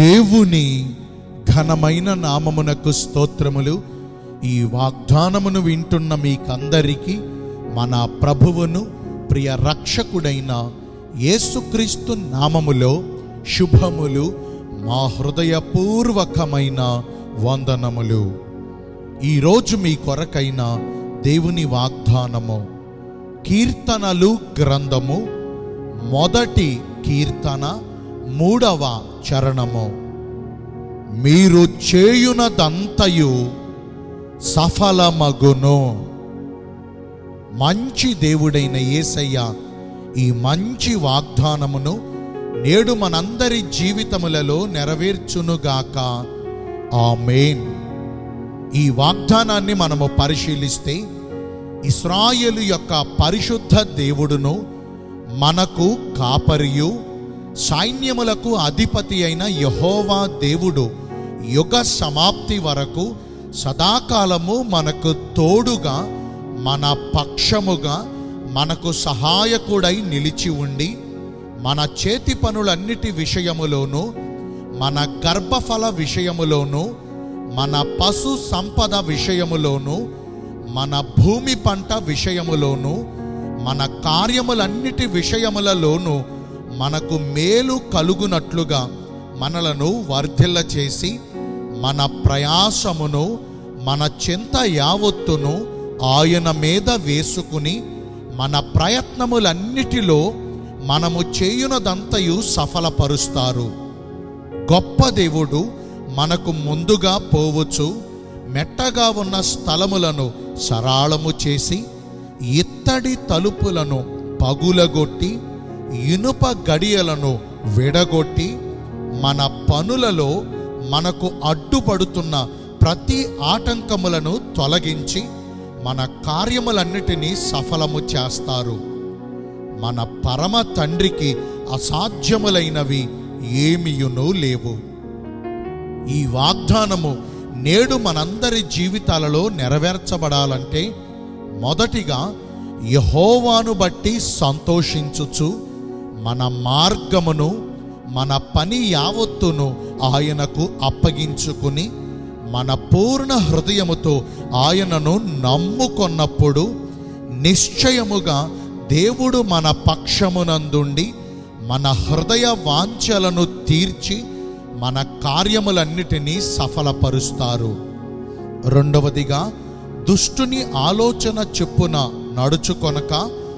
దేవుని ఘనమైన నామమునకు స్తోత్రములు ఈ వాగ్దానమును వింటున్న మీకందరికీ మన ప్రభువును ప్రియ రక్షకుడైన యేసుక్రీస్తు నామములో శుభములు మా హృదయపూర్వకమైన వందనములు ఈరోజు మీ కొరకైన దేవుని వాగ్దానము కీర్తనలు గ్రంథము మొదటి కీర్తన మూడవ చరణము మీరు చేయునదంతయు సఫలమగును మంచి దేవుడైన యేసయ్య ఈ మంచి వాగ్దానమును నేడు మనందరి జీవితములలో నెరవేర్చునుగాక ఆమేన్ ఈ వాగ్దానాన్ని మనము పరిశీలిస్తే ఇస్రాయేలు యొక్క పరిశుద్ధ దేవుడును మనకు కాపరియు సైన్యములకు అధిపతి అయిన యహోవా దేవుడు యుగ సమాప్తి వరకు సదాకాలము మనకు తోడుగా మన పక్షముగా మనకు సహాయకుడై నిలిచి ఉండి మన చేతి పనులన్నిటి విషయములోనూ మన గర్భఫల విషయములోనూ మన పశు సంపద విషయములోనూ మన భూమి పంట విషయములోనూ మన కార్యములన్నిటి విషయములలోనూ మనకు మేలు కలుగునట్లుగా మనలను వర్ధిల్ల చేసి మన ప్రయాసమును మన చింత యావత్తును ఆయన మీద వేసుకుని మన ప్రయత్నములన్నిటిలో మనము చేయునదంతయు సఫలపరుస్తారు గొప్ప దేవుడు మనకు ముందుగా పోవచ్చు మెట్టగా ఉన్న స్థలములను సరాళము చేసి ఇత్తడి తలుపులను పగులగొట్టి ఇనుప గడియలను విడగొట్టి మన పనులలో మనకు అడ్డుపడుతున్న ప్రతి ఆటంకములను తొలగించి మన కార్యములన్నిటినీ సఫలము చేస్తారు మన పరమ తండ్రికి అసాధ్యములైనవి ఏమియును లేవు ఈ వాగ్దానము నేడు మనందరి జీవితాలలో నెరవేర్చబడాలంటే మొదటిగా యహోవాను బట్టి సంతోషించుచు మన మార్గమును మన పని యావత్తును ఆయనకు అప్పగించుకుని మన పూర్ణ హృదయముతో ఆయనను నమ్ముకొన్నప్పుడు నిశ్చయముగా దేవుడు మన పక్షమునందుండి మన హృదయ వాంఛలను తీర్చి మన కార్యములన్నిటినీ సఫలపరుస్తారు రెండవదిగా దుష్టుని ఆలోచన చెప్పున నడుచుకొనక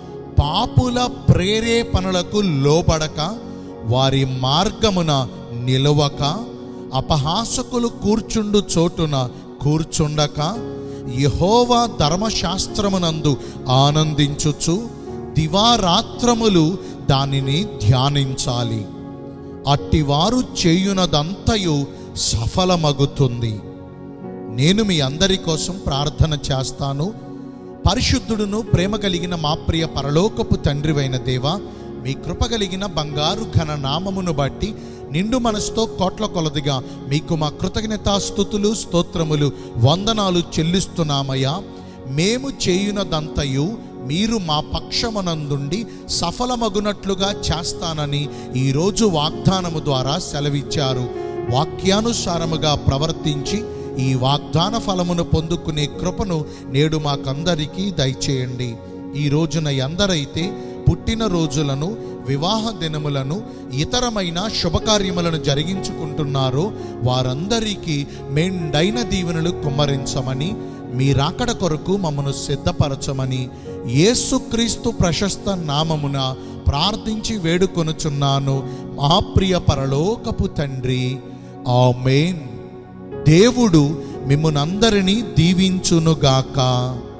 పాపుల ప్రేరేపణలకు లోబడక వారి మార్గమున నిలవక అపహాసకులు కూర్చుండు చోటున కూర్చుండక యహోవా ధర్మశాస్త్రమునందు ఆనందించుచు దివారాత్రములు దానిని ధ్యానించాలి అట్టివారు చేయునదంతయు సఫలమగుతుంది నేను మీ అందరి కోసం ప్రార్థన చేస్తాను పరిశుద్ధుడును ప్రేమ కలిగిన మా ప్రియ పరలోకపు తండ్రివైన దేవ మీ కృప కలిగిన బంగారు ఘన నామమును బట్టి నిండు మనసుతో కోట్ల కొలదిగా మీకు మా కృతజ్ఞతాస్థుతులు స్తోత్రములు వందనాలు చెల్లిస్తున్నామయ్యా మేము చేయునదంతయు మీరు మా పక్షమనందుండి సఫలమగునట్లుగా చేస్తానని ఈరోజు వాగ్దానము ద్వారా సెలవిచ్చారు వాక్యానుసారముగా ప్రవర్తించి ఈ వాగ్దాన ఫలమును పొందుకునే కృపను నేడు మాకందరికీ దయచేయండి ఈ రోజున ఎందరైతే పుట్టిన రోజులను వివాహ దినములను ఇతరమైన శుభకార్యములను జరిగించుకుంటున్నారో వారందరికీ మెండైన దీవెనలు కుమ్మరించమని మీ రాకడ కొరకు మమ్మను సిద్ధపరచమని యేసుక్రీస్తు ప్రశస్త నామమున ప్రార్థించి వేడుకొనుచున్నాను మా ప్రియ పరలోకపు తండ్రి ఆమేన్ దేవుడు మిమ్మునందరినీ దీవించునుగాక